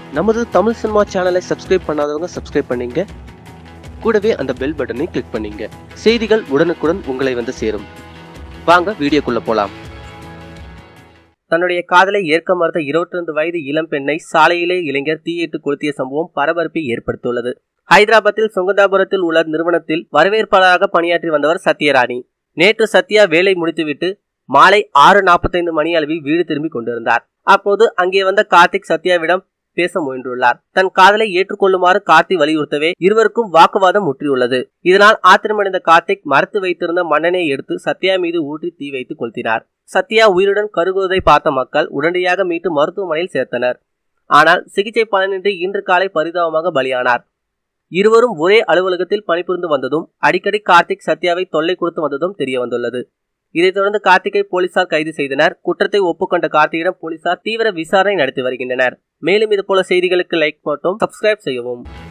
நமது தமிழ் சினிமா சேனலை சப்ஸ்கிரைப் பண்ணாதவங்க சப்ஸ்கிரைப் பண்ணீங்க கூடவே அந்த பெல் பட்டனை கிளிக் பண்ணீங்க செய்திகள் உடனுக்குடன் உங்களை வந்து சேரும் வாங்க வீடியோக்குள்ள போலாம் தன்னுடைய காதலை ஏற்க மறுத்த இருபத்தி ரெண்டு வயது இளம் பெண்ணை சாலையிலே இளைஞர் தீயிட்டு கொளுத்திய சம்பவம் பரபரப்பை ஏற்படுத்தியுள்ளது ஹைதராபாத்தில் சுங்கதாபுரத்தில் உள்ள நிறுவனத்தில் வரவேற்பாளராக பணியாற்றி வந்தவர் சத்யராணி நேற்று சத்யா வேலை முடித்துவிட்டு மாலை ஆறு நாற்பத்தைந்து மணி அளவில் வீடு திரும்பி கொண்டிருந்தார் அப்போது அங்கே வந்த கார்த்திக் சத்யாவிடம் பேச முயன்றுள்ளார் தன் காதலை ஏற்றுக்கொள்ளுமாறு கார்த்தி வலியுறுத்தவே இருவருக்கும் வாக்குவாதம் முற்றியுள்ளது இதனால் ஆத்திரமடைந்த கார்த்திக் மறைத்து வைத்திருந்த மண்ணெண்ணை எடுத்து சத்யா மீது ஊற்றி தீ வைத்து கொளுத்தினார் சத்யா உயிருடன் கருகுவதை பார்த்த மக்கள் உடனடியாக மீட்டு மருத்துவமனையில் சேர்த்தனர் ஆனால் சிகிச்சை பலனின்றி இன்று காலை பரிதாபமாக பலியானார் இருவரும் ஒரே அலுவலகத்தில் பணிபுரிந்து வந்ததும் அடிக்கடி கார்த்திக் சத்யாவை தொல்லை கொடுத்து வந்ததும் தெரிய வந்துள்ளது இதைத் தொடர்ந்து கார்த்திகை போலீசார் கைது செய்தனர் குற்றத்தை ஒப்புக்கொண்ட கார்த்திகிடம் போலீசார் தீவிர விசாரணை நடத்தி வருகின்றனர் மேலும் இது போல செய்திகளுக்கு லைக் மட்டும் சப்ஸ்கிரைப் செய்யவும்